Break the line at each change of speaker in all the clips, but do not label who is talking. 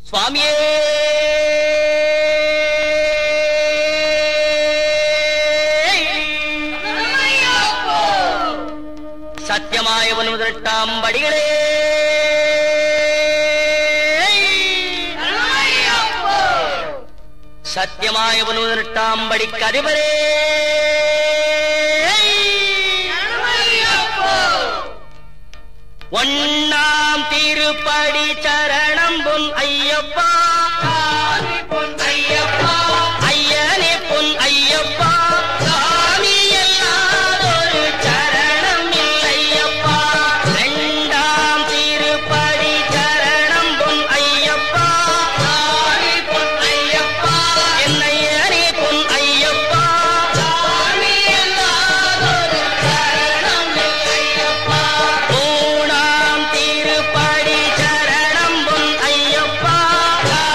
சுவாமியே சத்தியமாய ஒன்பதெட்டாம் படிகளே சத்தியமாய ஒன்பதெட்டாம் படிக்கு அதிபரே ஒன்னாம் திருப்படி சரணம் பொன் ஐயப்பா பொன் ஐயப்பா ஐயனே பொன் ஐயப்பா சாமி எல்லாதொரு சரணம் இல்லையப்பா இரண்டாம் திருப்படி சரணம் பொன் ஐயப்பா சாமி பொன் ஐயப்பா என்னையனே பொன் ஐயப்பா சாமி எல்லாதொரு சரணம் இல்லையப்பா மூணாம் திருப்படி சரணம் பொன் ஐயப்பா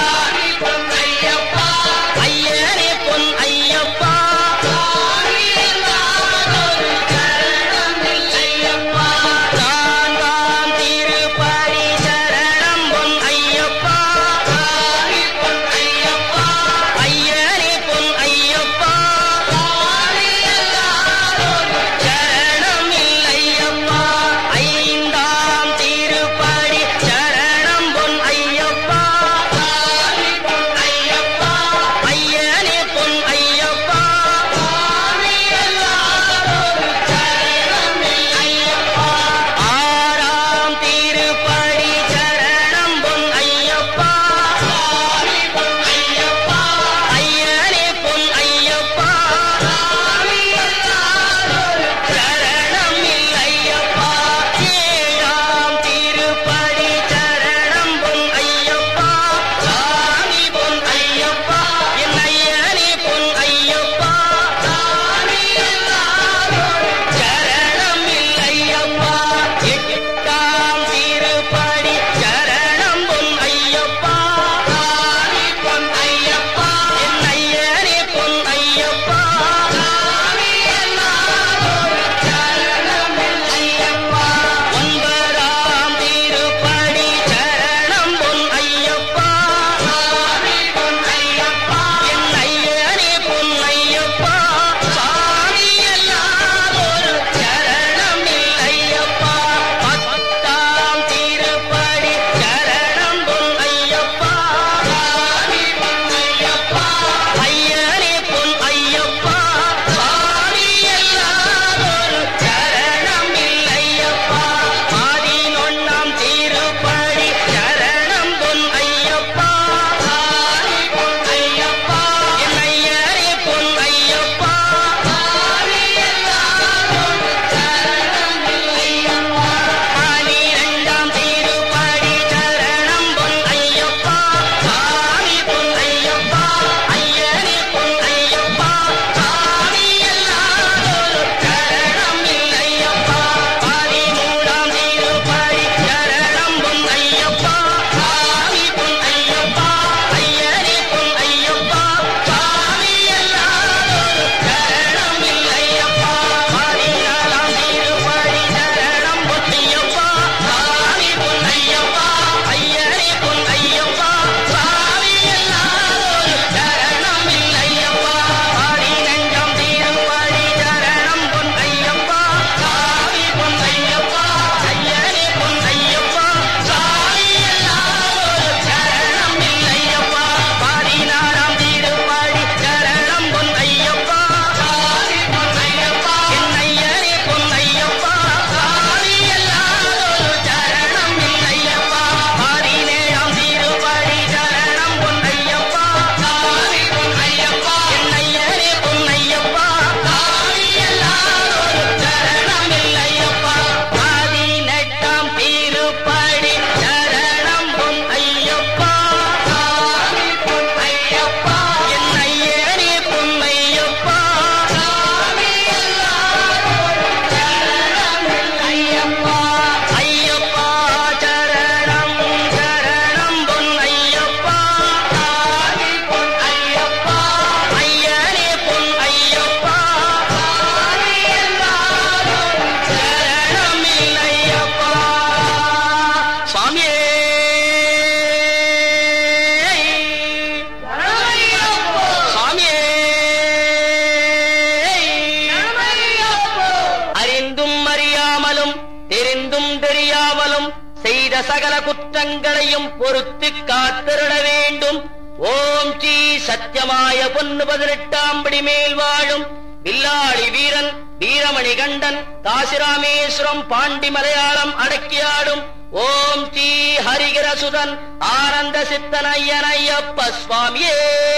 சகல குற்றங்களையும் பொறுத்து காத்திருட வேண்டும் ஓம் ஸ்ரீ சத்தியமாய பொன்னு பதினெட்டாம் படி மேல் வாழும் வில்லாளி வீரன் வீரமணி கண்டன் காசிராமேஸ்வரம் பாண்டி மலையாளம் அடக்கியாடும் ஓம் ஸ்ரீ ஹரிகரசுதன் ஆனந்த சித்தன் ஐயன் ஐயப்ப சுவாமியே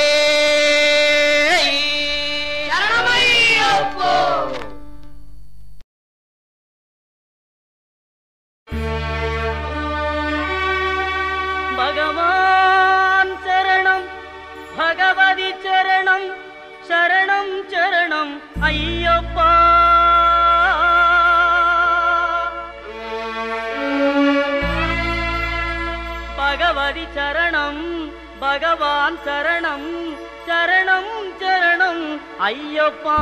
பகவான் சரணம் பகவதி சரணம் சரணம் சரணம் ஐயப்பா பகவதி சரணம் பகவான் சரணம் சரணம் சரணம் ஐயப்பா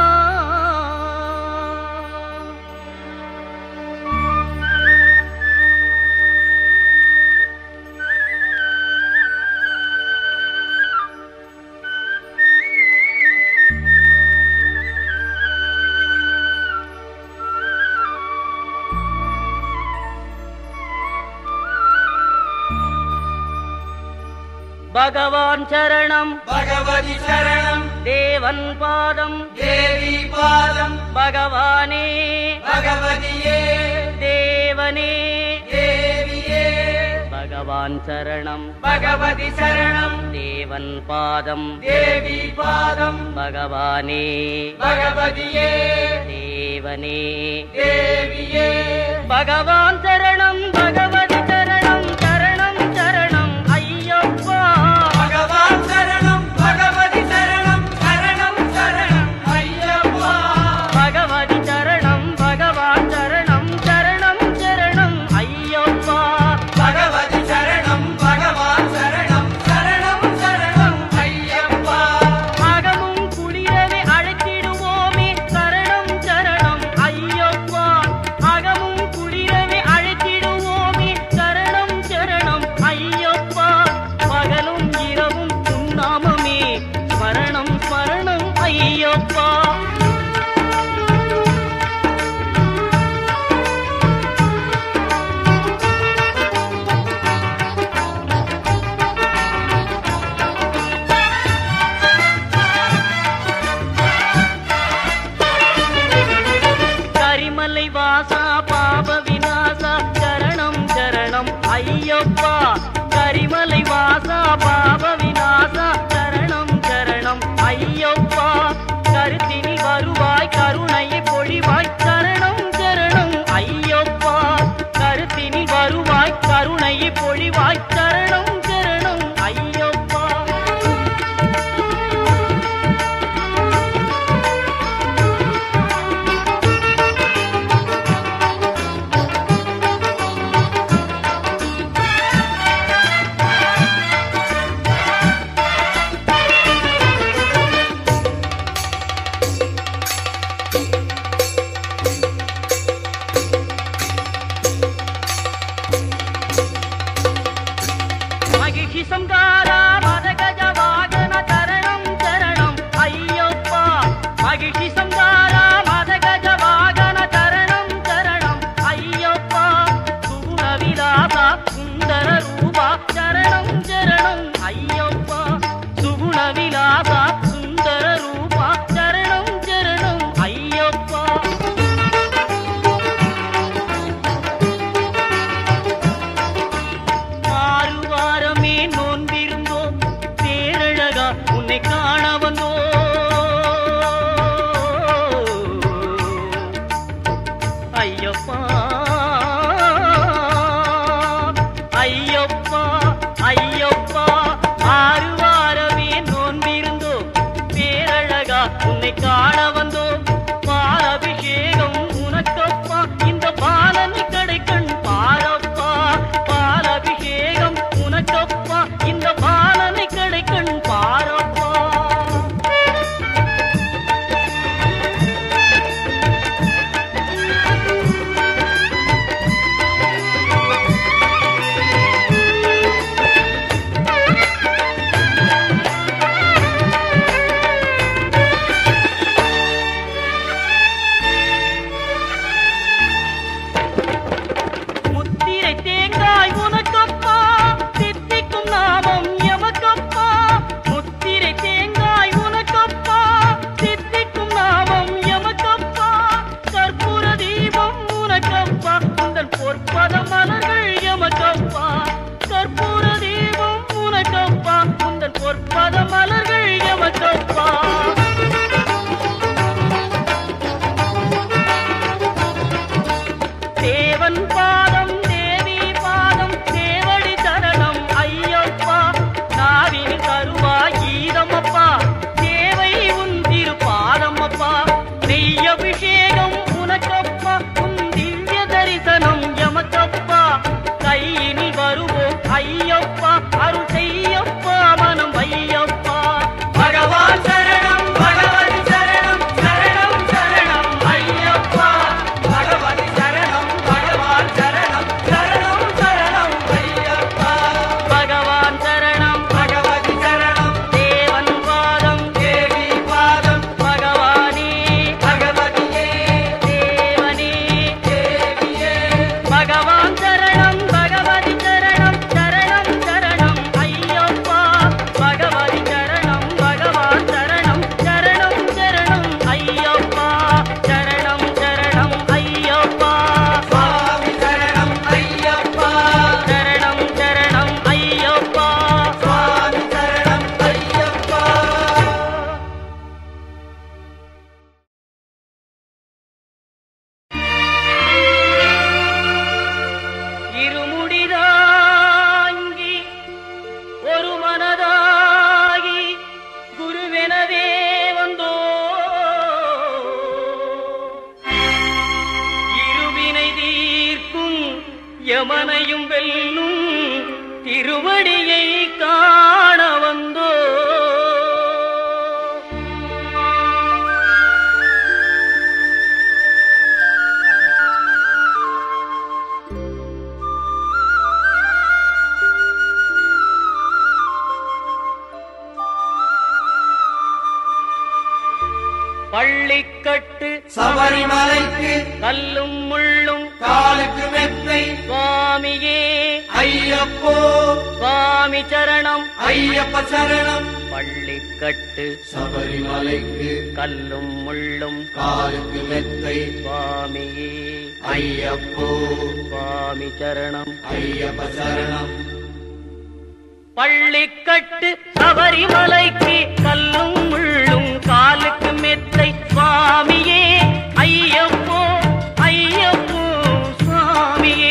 பகவான் சரணம்
பகவதி சரணம்
தேவன் பாதம்
தேவி பாதம்
பகவானே
பகவதியே
தேவனே
தேவியே
பகவான் சரணம்
பகவதி சரணம்
தேவன் பாதம்
தேவி பாதம்
பகவானே
பகவதியே
தேவனே
தேவியே
பகவான் சரணம் பகவதி சரணம் சரணம் சரணம் ஐயப்பா
பகவான் சரணம் பகவதி சரணம் சரணம் சரணம் ஐயப்பா
பகவதி சரணம் பகவான் சரணம் சரணம் சரணம் ஐயப்பா
பகவதி சரணம் பகவான் சரணம் சரணம் சரணம் ஐயப்பா
அகமும் குளிரவே அழைத்திடுவோமே சரணம் சரணம் ஐயப்பா அகமும் குளிரவே அழைத்திடுவோமே சரணம் சரணம் ஐயப்பா பகலும் இரவும் உன்னாமமே ஸ்மரணம் ஸ்மரணம் ஐயப்பா கரிமலை வாசா பாப விநாசா சரணம் சரணம் ஐயப்பா கரிமலை வாசா பாப விநாசா சரணம் சரணம் ஐயப்பா கருத்தினில் வருவாய் கருணையை பொழிவாய் சரணம் சரணம் ஐயப்பா கருத்தினில் வருவாய் கருணையை பொழிவாய் சரணம் சரணம் ஐயப்பா மகிழ்ச்சி சங்காரா மதகஜ வாகன சரணம் சரணம் ஐயப்பா மகிழ்ச்சி சங்காரா மதகஜ வாகன சரணம் சரணம் ஐயப்பா சுகுண விலாசா சுந்தர ரூபா சரணம் சரணம் ஐயப்பா சுகுண விலாசா சுந்தர ரூபா சரணம் சரணம் ஐயப்பா ஆறு வாரமே நோன்பிருந்தோம் பேரழகா உன்னை காண வந்தோ ஐயப்பா ஐயப்பா ஐயப்பா ஆறு வாரமே நோன்பிருந்தோம் பேரழகா உன்னை காண வந்தோம் பாலபிஷேகம் உனக்கப்பா இந்த பாலனை கடைக்கண் பாரப்பா பாலபிஷேகம் உனக்கப்பா இந்த பாலனை கடைக்கண் பாரப்பா பள்ளிக்கட்டு
சபரிமலைக்கு
கல்லும் முள்ளும்
காலுக்கு மெத்தை
சுவாமியே
ஐயப்போ
சுவாமி சரணம்
ஐயப்ப சரணம்
பள்ளிக்கட்டு
சபரிமலைக்கு
கல்லும் முள்ளும்
காலுக்கு மெத்தை
சுவாமியே
ஐயப்போ
சுவாமி சரணம்
ஐயப்ப சரணம்
பள்ளிக்கட்டு சபரிமலைக்கு கல்லும் முள்ளும் காலுக்கு மெத்தை சுவாமியே ஐயப்போ ஐயப்போ சுவாமியே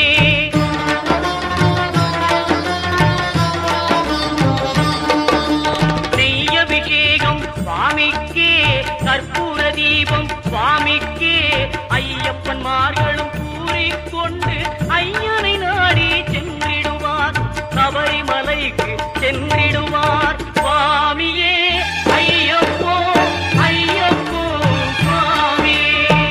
நெய்யபிஷேகம் சுவாமிக்கே கற்பூர தீபம் சுவாமிக்கே ஐயப்பன்மார்களும் கூறிக்கொண்டு ஐயனை நாடி சென்றிடுவார் சபரிமலைக்கு சென்றிடுவார் சுவாமியே ஐயப்போ ஐயப்போ சுவாமியே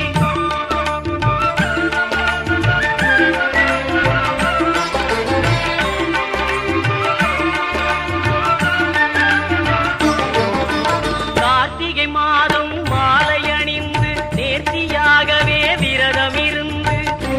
கார்த்திகை மாதம் மாலை அணிந்து நேர்த்தியாகவே விரதம் இருந்து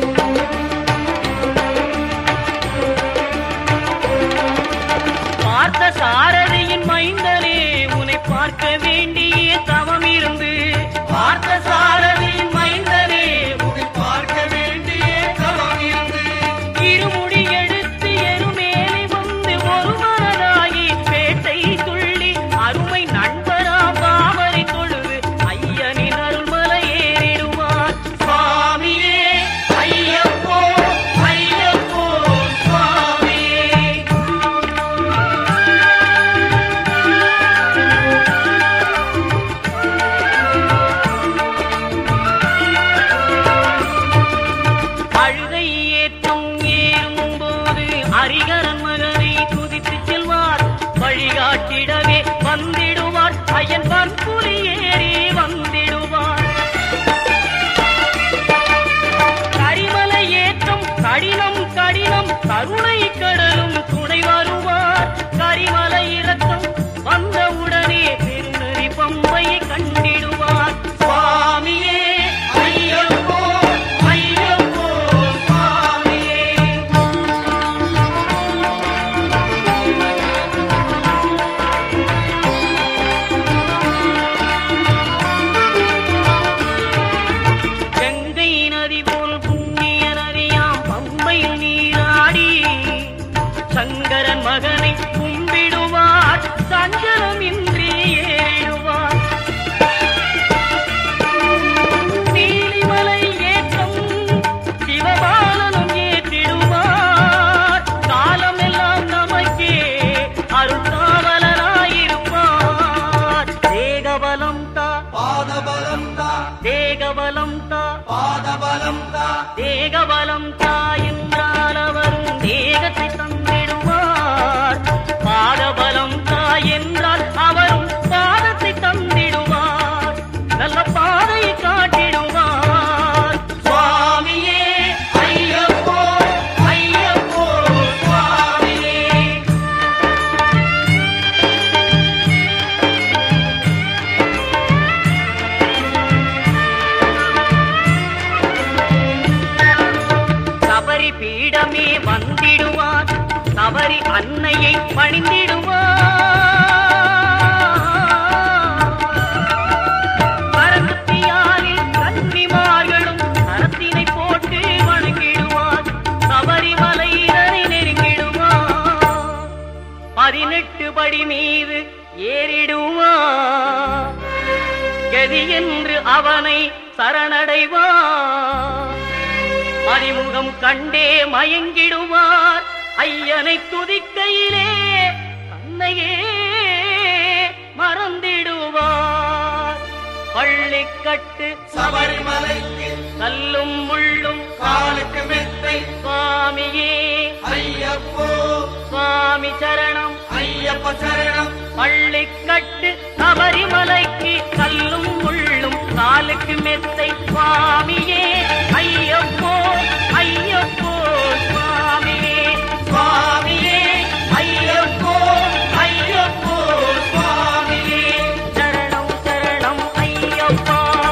பார்த்த சாரதியின் மைந்தனே உன்னை பார்க்க வேண்டிய தவம் இருந்து பார்த்த சாரதியின் மைந்தனே
உன்னை பார்க்க வேண்டிய தவம் இருந்து
இருமுடி எடுத்து எருமேலி வந்து ஒரு மனதாகி பேட்டை துள்ளி அருமை நண்பரா பாவரை தொழுது ஐயனின் அருள்மலை ஏறிடுவார் சுவாமியே ஐயப்போ ஐயப்போ சுவாமியே அழுதை ஏற்றம் ஏறும் போது அரிகரன் மகனை துதித்து செல்வார் வழிகாட்டிடவே வந்திடுவார் ஐயன் பற்புலி ஏறி வந்திடுவார் கரிமலை ஏற்றம் கடினம் கடினம் கருணை கடலும் துணை வருவார் கரிமலை இறக்கம் வந்தவுடனே பெருநெறி பம்பையை கண்டிடுவார் சுவாமியே ஐயப்போ ஐயப்போ சுவாமியே கங்கை நதி போல் புண்ணிய நதியாம் பம்பையில் நீராடி சங்கரன் மகனை கும்பிடுவார் சஞ்சலமின்றி ஏறிடுவார் நீலிமலை ஏற்றம் சிவபாலனும் ஏற்றிடுவார் காலமெல்லாம் நமக்கே அருள்காவலராயிருப்பார் தேகபலம் தா
பாதபலம் தா
தேகபலம் தா
பாதபலம் தா
தேகபலம் தாயென்றால் அவரும் தேகத்தை தந்திடுவார் பாதபலம் தாயென்றால் அவரும் பாதத்தை தந்திடுவார் நல்ல பாதையை காட்டிடுவார் சுவாமியே ஐயப்போ ஐயப்போ சுவாமியே சபரி பீடமே வந்திடுவார் சபரி அன்னையை பணிந்திடுவார் பரமத்தியாரில் கன்னிமார்களும் கரத்தினை போட்டு வணங்கிடுவார் சபரிமலையினரை நெருங்கிடுவார் பதினெட்டு படி மீது ஏறிடுவார் கதி என்று அவனை சரணடைவார் அறிமுகம் கண்டே மயங்கிடுவார் ஐயனை துதிக்கையிலே தன்னையே மறந்திடுவார் பள்ளிக்கட்டு
சபரிமலைக்கு
கல்லும் முள்ளும்
காலுக்கு மெத்தை
சுவாமியே
ஐயப்போ
சுவாமி சரணம்
ஐயப்ப சரணம்
பள்ளிக்கட்டு சபரிமலைக்கு கல்லும் முள்ளும் காலுக்கு மெத்தை சுவாமியே ஐயப்போ ஐயப்போ சுவாமியே
சுவாமியே ஐயப்போ ஐயப்போ சுவாமியே
சரணம் சரணம் ஐயப்பா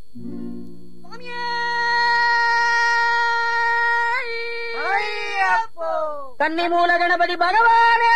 கன்னி மூல கணபதி பகவானே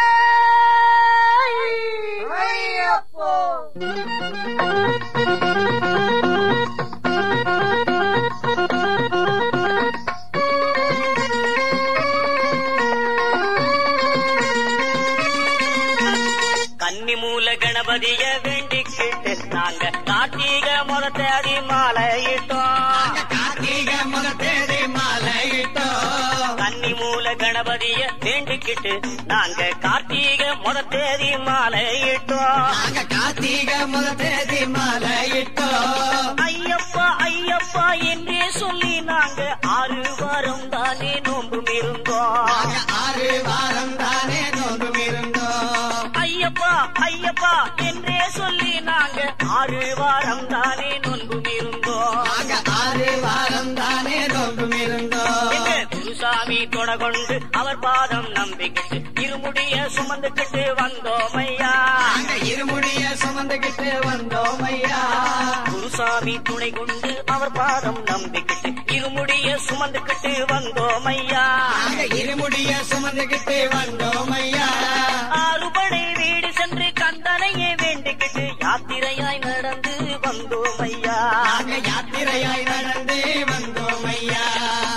கன்னி மூல கணபதிய வேண்டிக்கிட்டு நாங்க கார்த்திக முத தேதி மாலையிட்டோம்
கார்த்திக முத தேதி மாலையிட்டோம்
கன்னி மூல கணபதிய வேண்டிக்கிட்டு நாங்க கார்த்திக முத தேதி மாலையிட்டோம்
நாங்க கார்த்திக முத தேதி மாலையிட்டோம்
ஐயப்பா ஐயப்பா என்றே சொல்லி நாங்க ஆறு வாரம் தானே நோன்பும் இருந்தோம்
நாங்க ஆறு வாரம் தானே நோன்பும் இருந்தோம்
ஐயப்பா ஐயப்பா என்றே சொல்லி நாங்க ஆறு வாரம் தானே நோன்பும் இருந்தோம்
நாங்க ஆறு வாரம் தானே நோன்பும் இருந்தோம்
எங்க குருசாமி கொண்டு அவர் பாதம் நம்பிக்கிட்டு இருமுடிய சுமந்துக்கிட்டு வந்தோம் ஐயா
நாங்க இருமுடிய சுமந்துகிட்டு வந்தோம் ஐயா
குருசாமி துணை கொண்டு அவர் பாதம் நம்பிக்கிட்டு இருமுடிய சுமந்துக்கிட்டு வந்தோம் ஐயா
நாங்க இருமுடிய சுமந்துகிட்டு வந்தோம் ஐயா
ஆறுபடை வீடு சென்று கந்தனையே வேண்டிக்கிட்டு யாத்திரையாய் நடந்து வந்தோம் ஐயா
நாங்க யாத்திரையாய் நடந்து வந்தோம் ஐயா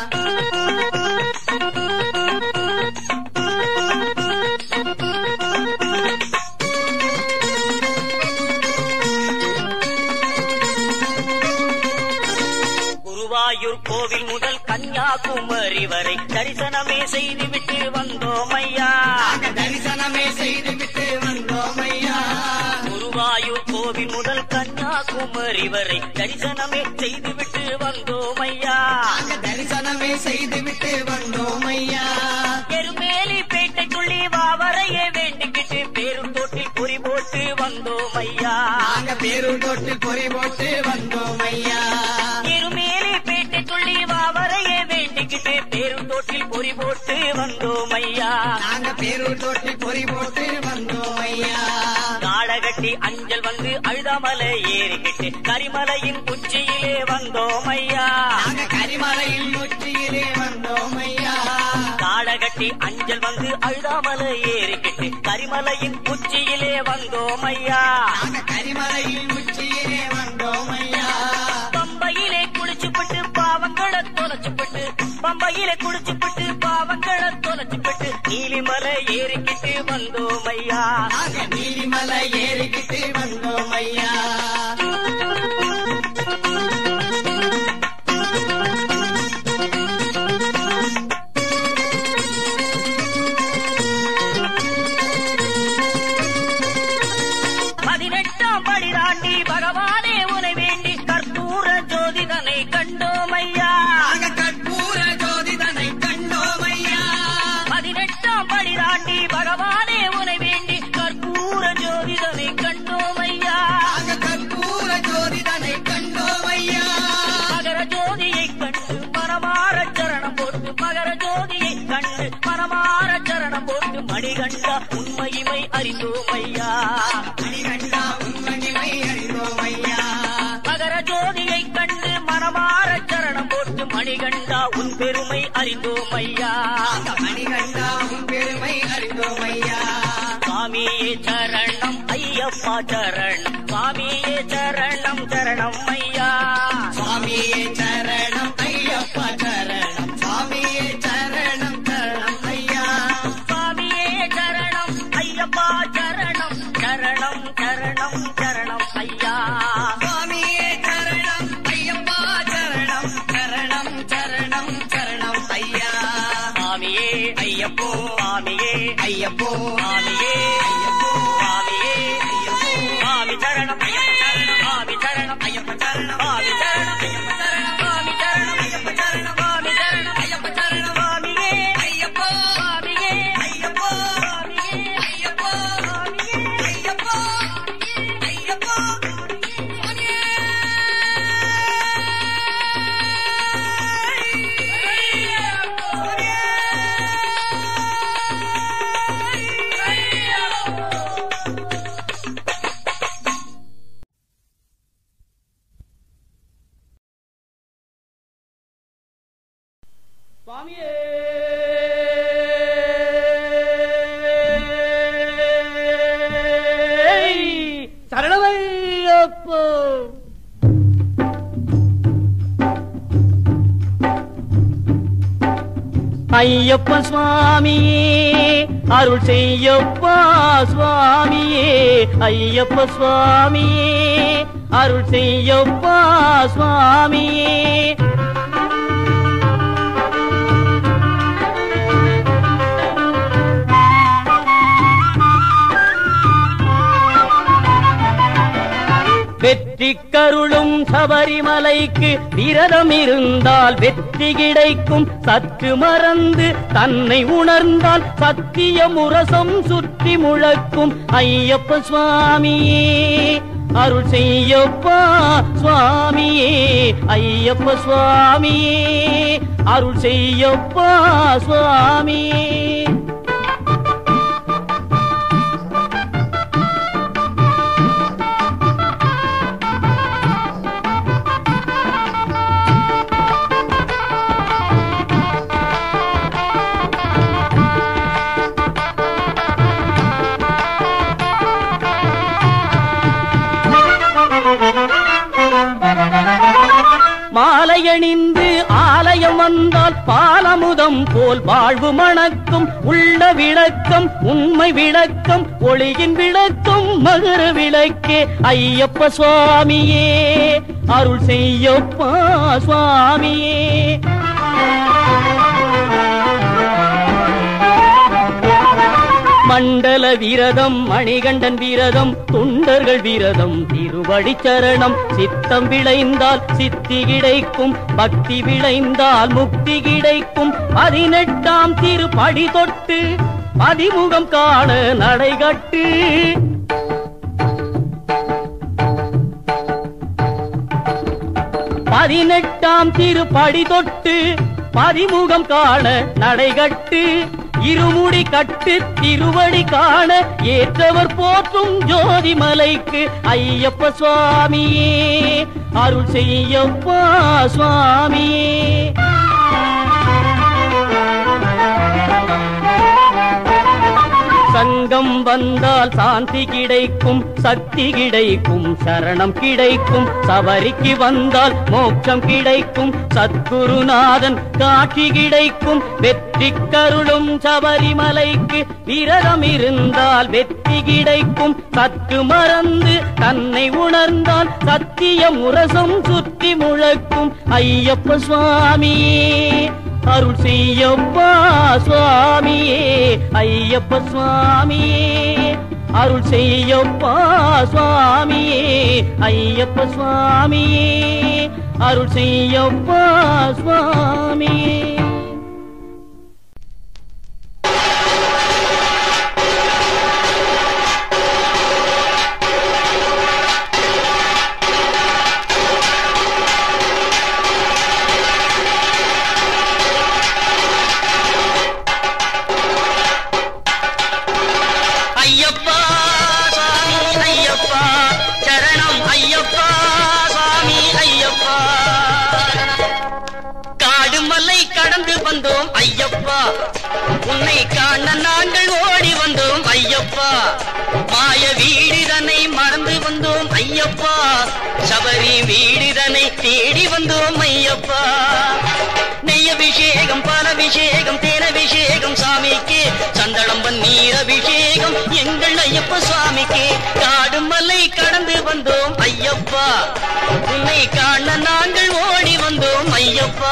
குருவாயூர் கோவில் முதல் கன்னியாகுமரி வரை தரிசனமே செய்துவிட்டு வந்தோம் ஐயா
நாங்க தரிசனமே செய்துவிட்டு வந்தோம் ஐயா
குருவாயூர் கோவில் முதல் கன்னியாகுமரி வரை தரிசனமே செய்துவிட்டு வந்தோம் ஐயா
நாங்க தரிசனமே செய்துவிட்டு வந்தோம் ஐயா
எருமேலி பேட்டைக்குள்ளி வாவரையே வேண்டிக்கிட்டு பேரும் தோட்டில் பொறி போட்டு வந்தோம் ஐயா
நாங்க பேரூர் தொட்டு பொறி போட்டு வந்தோம் ஐயா
எருமேலி பேட்டைக்குள்ளி வாவரையே வேண்டிக்கிட்டு பேரும் தோட்டில் பொறி போட்டு வந்தோம் ஐயா
நாங்க பேரூர் தொட்டு பொறி போட்டு வந்தோம் ஐயா
காடகட்டி அஞ்சல் வந்து அழுதாமலை ஏறிக்கிட்டு கரிமலையின் உச்சியிலே வந்தோம் ஐயா
நாங்க கரிமலையில் உச்சியிலே வந்தோம் ஐயா
காடகட்டி அஞ்சல் வந்து அழுதாமலை ஏறிக்கிட்டு கரிமலையின் உச்சியிலே வந்தோம் ஐயா
நாங்க கரிமலையில் உச்சியிலே வந்தோம் ஐயா
பம்பையிலே குளிச்சுப்பட்டு பாவங்களை தொலைச்சுப்பட்டு பம்பையிலே குளிச்சுப்பட்டு பாவங்களை தொலைச்சுப்பட்டு நீலிமலை ஏறிக்கிட்டு வந்தோம் ஐயா
நாங்க நீலிமலை ஏறிக்கிட்டு வந்தோம் ஐயா
பதினெட்டாம் படி தாண்டி பகவானே உனை வேண்டி கற்பூர ஜோதிதனை கண்டோம் ஐயா
நாங்க கற்பூர ஜோதிதனை கண்டோம் ஐயா
பதினெட்டாம் படி தாண்டி பகவானே உனை வேண்டி கற்பூர ஜோதிதனை கண்டோம் ஐயா
நாங்க கற்பூர ஜோதிதனை கண்டோம் ஐயா
மகர ஜோதியை கண்டு மனமார சரணம் போட்டு மகர ஜோதியை கண்டு மனமார சரணம் போட்டு மணிகண்டா உண்மையுமை அறிந்தோம் ஐயா
மணிகண்டா உண்மணிமை அறிந்தோம் ஐயா
மகர ஜோதியை கண்டு மனமார சரணம் போட்டு மணிகண்டா உன் பெருமை அறிந்தோம் ஐயா
நாங்க மணிகண்டா உன் பெருமை அறிந்தோம் ஐயா
சுவாமியே சரணம் ஐயப்பா சரணம் சுவாமியே சரணம் சரணம் ஐயா
சுவாமியே சரணம் ஐயப்பா சரணம் சுவாமியே சரணம் சரணம் ஐயா
சுவாமியே சரணம் ஐயப்பா சரணம் சரணம் சரணம் சரணம் ஐயா
சுவாமியே சரணம் ஐயப்பா சரணம் சரணம் சரணம் சரணம் ஐயா
சுவாமியே ஐயப்போ சுவாமியே
ஐயப்போ
சுவாமியே
ஐயப்போ
சுவாமியே
ஐயப்போ
சுவாமி சரணம் ஐயப்ப சரணம் சுவாமி சரணம் ஐயப்ப சரணம் சுவாமி சரணம் ஐயப்ப சரணம் சுவாமி சரணம் ஐயப்ப சரணம் சுவாமி சரணம் ஐயப்ப சரணம் சுவாமியே
ஐயப்போ
சுவாமியே
ஐயப்போ
சுவாமியே
ஐயப்போ
சுவாமியே
ஐயப்போ ஐயப்போ
சுவாமியே சரணமையப்போ ஐயப்ப சுவாமியே அருள் செய்யப்பா சுவாமியே ஐயப்ப சுவாமியே அருள் செய்யப்பா சுவாமியே வெற்றி கருளும் சபரிமலைக்கு விரதம் இருந்தால் வெற்றி கிடைக்கும் சற்று மறந்து தன்னை உணர்ந்தால் சத்திய முரசம் சுற்றி முழக்கும் ஐயப்ப சுவாமியே அருள் செய்யப்பா சுவாமியே ஐயப்ப சுவாமியே அருள் செய்யப்பா சுவாமியே மாலையணிந்து ஆலயம் வந்தால் பாலமுதம் போல் வாழ்வு மணக்கும் உள்ள விளக்கம் உண்மை விளக்கம் ஒளியின் விளக்கம் மகர விளக்கே ஐயப்ப சுவாமியே அருள் செய்யப்பா சுவாமியே மண்டல விரதம் மணிகண்டன் விரதம் தொண்டர்கள் விரதம் திருவடி சரணம் சித்தம் விளைந்தால் சித்தி கிடைக்கும் பக்தி விளைந்தால் முக்தி கிடைக்கும் பதினெட்டாம் திருப்படி தொட்டு பதிமுகம் காண நடைகட்டு பதினெட்டாம் திருப்படி தொட்டு பதிமுகம் காண நடைகட்டு இருமுடி கட்டு திருவடி காண ஏற்றவர் போற்றும் ஜோதி மலைக்கு ஐயப்ப சுவாமியே அருள் செய்யப்பா சுவாமியே சங்கம் வந்தால் சாந்தி கிடைக்கும் சக்தி கிடைக்கும் சரணம் கிடைக்கும் சபரிக்கு வந்தால் மோட்சம் கிடைக்கும் சத்குருநாதன் காட்சி கிடைக்கும் வெற்றி கருளும் சபரிமலைக்கு விரதம் இருந்தால் வெற்றி கிடைக்கும் சற்று மறந்து தன்னை உணர்ந்தால் சத்திய முரசம் சுற்றி முழக்கும் ஐயப்ப சுவாமியே அருள் செய்யப்பா சுவாமியே ஐயப்ப சுவாமியே அருள் செய்யப்பா சுவாமியே ஐயப்ப சுவாமியே அருள் செய்யப்பா சுவாமியே ஐயப்பா சாமி ஐயப்பா சரணம் ஐயப்பா சாமி ஐயப்பா காடு மலை கடந்து வந்தோம் ஐயப்பா உன்னை காண நாங்கள் ஓடி வந்தோம் ஐயப்பா மாய வீடுதனை மறந்து வந்தோம் ஐயப்பா சபரி வீடுதனை தேடி வந்தோம் ஐயப்பா நெய் அபிஷேகம் பால் அபிஷேகம் தேன் அபிஷேகம் சாமிக்கு சந்தனம் பன்னீர் அபிஷேகம் எங்கள் ஐயப்ப சுவாமிக்கு காடு மலை கடந்து வந்தோம் ஐயப்பா உன்னை காண நாங்கள் ஓடி வந்தோம் ஐயப்பா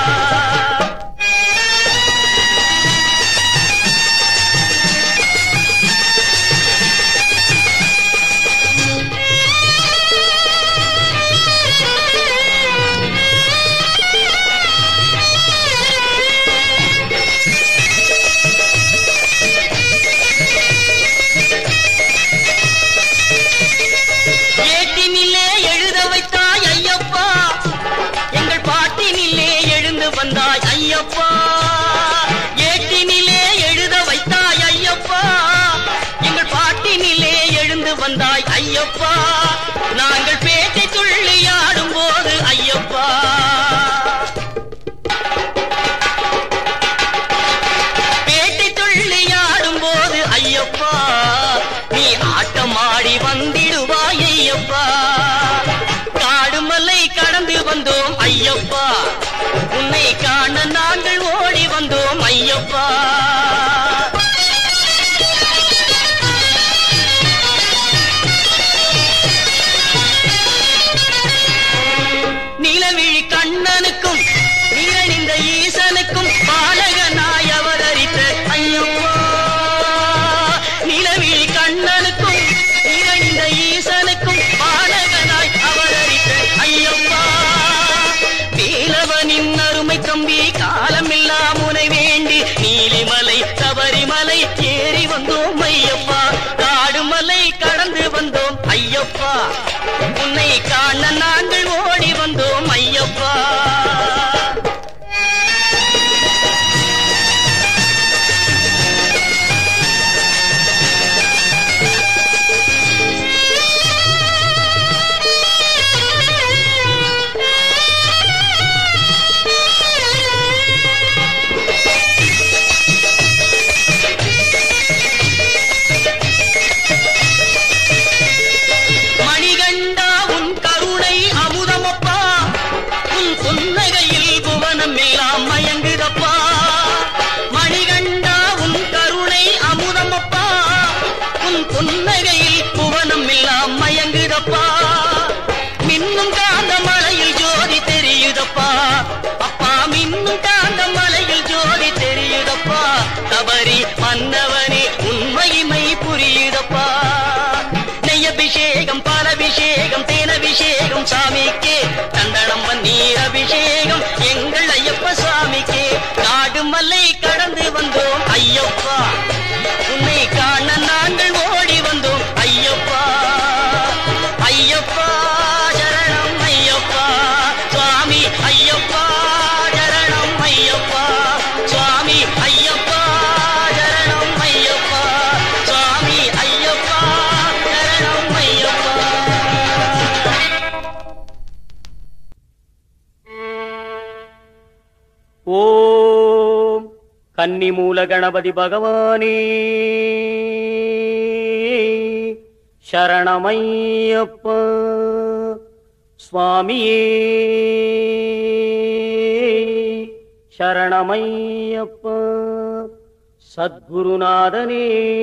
ஏட்டினிலே எழுத வைத்தாய் ஐயப்பா எங்கள் பாட்டினிலே எழுந்து வந்தாய் ஐயப்பா ஏட்டினிலே எழுத வைத்தாய் ஐயப்பா எங்கள் பாட்டினிலே எழுந்து வந்தாய் ஐயப்பா நாங்கள் பேட்டை துள்ளி ஆடும் போது ஐயப்பா வந்தோம் ஐயப்பா உன்னை காண நாங்கள் ஓடி வந்தோம் ஐயப்பா நிலவிழி கண்ணனுக்கும் நீரணிந்த ஈசனுக்கும் பாலகனாய் அவதரித்த ஐயப்பா நிலவிழி கண்ணனுக்கும் நீரணிந்த ஈசனுக்கும் பாலகனாய் அவதரித்த ஐயப்பா வேலவனின் அருமை தம்பி காலமில்லா முனை வேண்டி நீலிமலை சபரிமலை ஏறி வந்தோம் ஐயப்பா காடுமலை கடந்து வந்தோம் ஐயப்பா உன்னை காண நாங்கள் ஓடி வந்தோம் ஐயப்பா மணிகண்டா உன் கருணை அமுதமப்பா உன் புன்னகையில் புவனம் எல்லாம் மயங்குதப்பா மணிகண்டா உன் கருணை அமுதமப்பா உன் புன்னகையில் புவனம் எல்லாம் மயங்குதப்பா மின்னும் காந்த மலையில் ஜோதி தெரியுதப்பா அப்பா மின்னும் காந்த மலையில் ஜோதி தெரியுதப்பா தபரி மன்னவனே உன் மகிமை புரியுதப்பா நெய்யபிஷேகம் பாலபிஷேகம் தேனபிஷேகம் சாமிக்கே சந்தனம் பன்னீர் அபிஷேகம் எங்கள் ஐயப்ப சுவாமிக்கே காடு மல்லை கடந்து வந்தோம் ஐயப்பா உன்னை காண நாங்கள் ஓடி வந்தோம் ஐயப்பா ஐயப்பா சரணம் ஐயப்பா சுவாமி ஐயப்பா சரணம் ஐயப்பா சுவாமி ஐயப்பா சரணம் ஐயப்பா சுவாமி ஐயப்பா சரணம் ஐயப்பா
ஓம் கன்னிமூல கணபதி பகவானே சரணமையப்பா சுவாமியே சரணமையப்பா சத்குருநாதனே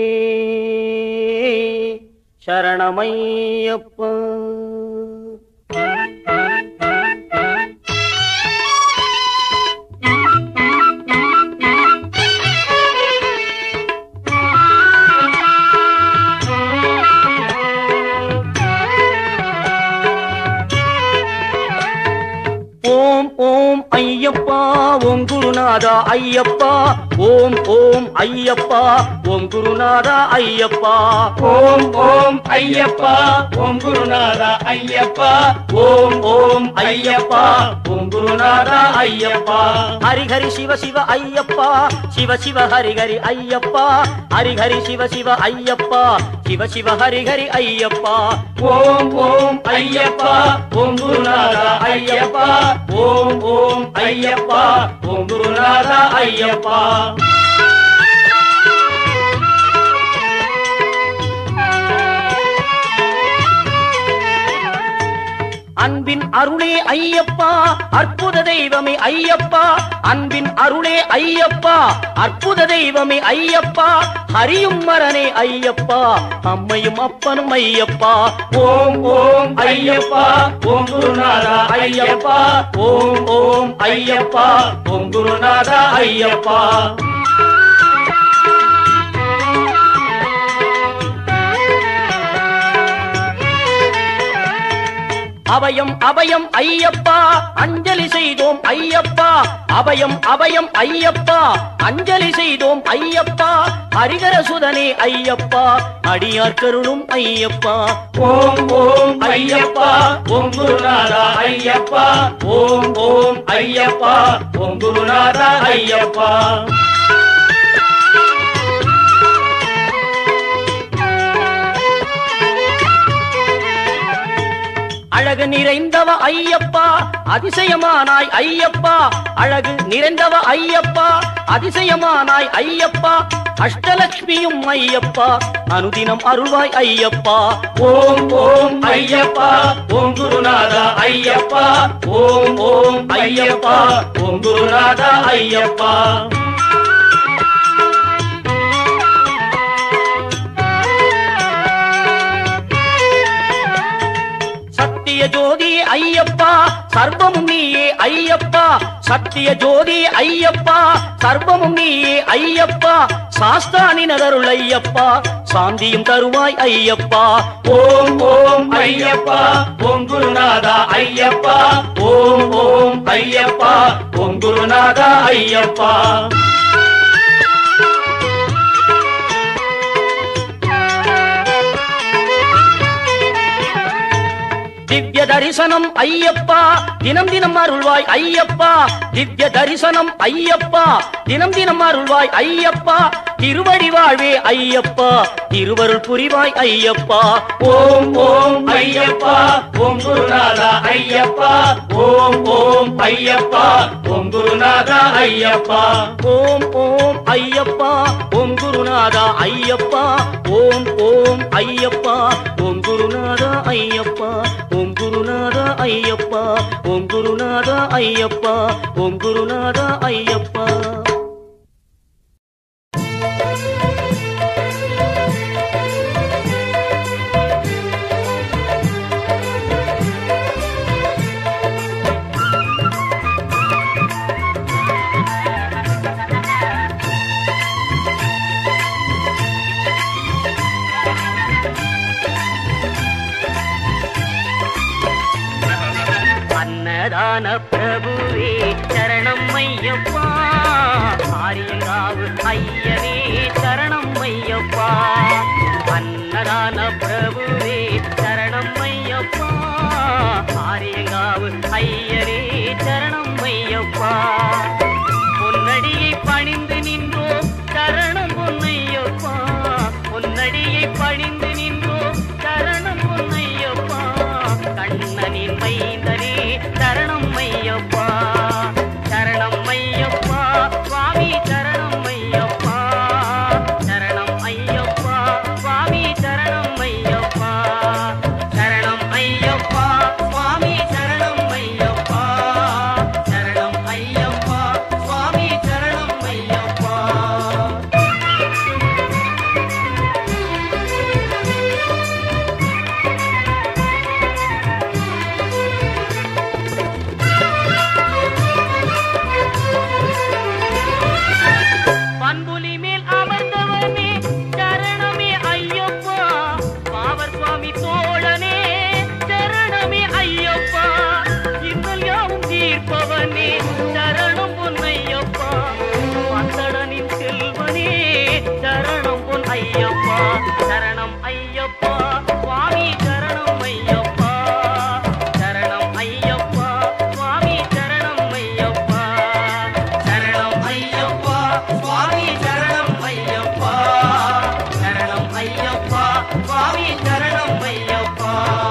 சரணமையப்பா ஓம் ஓம் ஐயப்பா ஓம் குருநாதா ஐயப்பா ஓம் ஓம் ஐயப்பா ஓம் குருநாதா ஐயப்பா
ஓம் ஓம் ஐயப்பா ஓம் குருநாதா ஐயப்பா
ஓம் ஓம் ஐயப்பா ஓம் குருநாதா ஐயப்பா ஹரிஹரி சிவ சிவ ஐயப்பா சிவ சிவ ஹரிஹரி ஐயப்பா ஹரிஹரி சிவ சிவ ஐயப்பா சிவ சிவ ஹரிஹரி ஐயப்பா
ஓம் ஓம் ஐயப்பா ஓம் குருநாதா ஐயப்பா ஓம் ஓம் ஐயப்பா ஓம் குருநாதா ஐயப்பா
அன்பின் அருளே ஐயப்பா அற்புத தெய்வமே ஐயப்பா அன்பின் அருளே ஐயப்பா அற்புத தெய்வமே ஐயப்பா ஹரியும் மரனே ஐயப்பா அம்மையும் அப்பனும் ஐயப்பா
ஓம் ஓம் ஐயப்பா ஓம் குருநாதா ஐயப்பா ஓம் ஓம் ஐயப்பா ஓம் குருநாதா ஐயப்பா
அபயம் அபயம் ஐயப்பா அஞ்சலி செய்தோம் ஐயப்பா அபயம் அபயம் ஐயப்பா அஞ்சலி செய்தோம் ஐயப்பா ஹரிகர சுதனே ஐயப்பா அடியார் கருளும் ஐயப்பா
ஓம் ஓம் ஐயப்பா ஓம் குருநாதா ஐயப்பா ஓம் ஓம் ஐயப்பா ஓம் குருநாதா ஐயப்பா
அழகு நிறைந்தவ ஐயப்பா அதிசயமானாய் ஐயப்பா அழகு நிறைந்தவ ஐயப்பா அதிசயமானாய் ஐயப்பா அஷ்டலட்சுமியும் ஐயப்பா அனுதினம் அருள்வாய் ஐயப்பா
ஓம் ஓம் ஐயப்பா ஓம் குருநாதா ஐயப்பா ஓம் ஓம் ஐயப்பா ஓம் குருநாதா ஐயப்பா
சத்திய ஜோதி ஐயப்பா சர்வமும் நீயே ஐயப்பா சத்திய ஜோதி ஐயப்பா சர்வமும் நீயே ஐயப்பா சாஸ்தானினதருள் ஐயப்பா சாந்தியும் தருவாய் ஐயப்பா
ஓம் ஓம் ஐயப்பா ஓம் குருநாதா ஐயப்பா ஓம் ஓம் ஐயப்பா ஓம் குருநாதா ஐயப்பா
திவ்ய தரிசனம் ஐயப்பா தினம் தினம் அருள்வாய் ஐயப்பா திவ்ய தரிசனம் ஐயப்பா தினம் தினம் அருள்வாய் ஐயப்பா திருவடி வாழ்வே ஐயப்பா திருவருள் புரிவாய் ஐயப்பா
ஓம் ஓம் ஐயப்பா ஓம் குருநாதா ஐயப்பா ஓம் ஓம் ஐயப்பா ஓம் குருநாதா ஐயப்பா
ஓம் ஓம் ஐயப்பா ஓம் குருநாதா ஐயப்பா ஓம் ஓம் ஐயப்பா ஓம் குருநாதா ஐயப்பா ஓம் குருநாதா ஐயப்பா ஓம் குருநாதா ஐயப்பா ஓம் குருநாதா ஐயப்பா அன்னதான பிரபுவே சரணம் ஐயப்பா ஆரியங்காவு ஐயனே சரணம் ஐயப்பா அன்னதான பிரபுவே சரணம் ஐயப்பா ஆரியங்காவு ஐயனே சரணம் ஐயப்பா பொன்னடியை பணிந்து நின்றோம் சரணம் பொன்னையப்பா பொன்னடியை பணிந்து நின்றோம் சரணம் பொன்னையப்பா கண்ணனின் மைந்தனே சரணம் ஐயப்பா சரணம் ஐயப்பா சுவாமி சரணம் ஐயப்பா சரணம் ஐயப்பா சுவாமி சரணம் ஐயப்பா சரணம் ஐயப்பா சுவாமி சரணம் ஐயப்பா சரணம் ஐயப்பா சுவாமி சரணம் ஐயப்பா பண்புலி மேல் அமர்ந்தவனே சரணமே ஐயப்பா பாவர் சுவாமி தோழனே சரணமே ஐயப்பா இன்னல் யாவும் தீர்ப்பவனே சரணம் பொன்னையப்பா பந்தடனின் செல்வனே சரணம் பொன் ஐயப்பா சரணம் ஐயப்பா சுவாமி சரணம் ஐயப்பா சரணம் ஐயப்பா சுவாமி சரணம் ஐயப்பா சரணம் ஐயப்பா சுவாமி சரணம் ஐயப்பா சரணம் ஐயப்பா சுவாமி சரணம் ஐயப்பா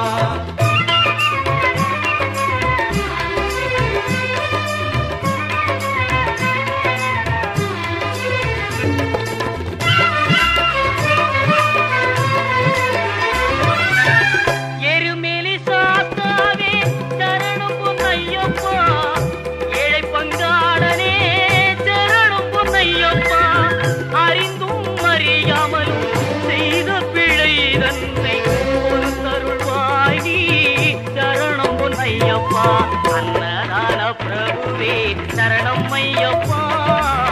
எருமேலி சாஸ்தாவே சரணம் பொன்னையப்பா ஏழை பங்காளனே சரணம் பொன்னையப்பா அறிந்தும் அறியாமலும் செய்த பிழை தன்னை ஒரு தருள்வாயி சரணம் பொன்னையப்பா அன்னதான பிரபுவே சரணம் ஐயப்பா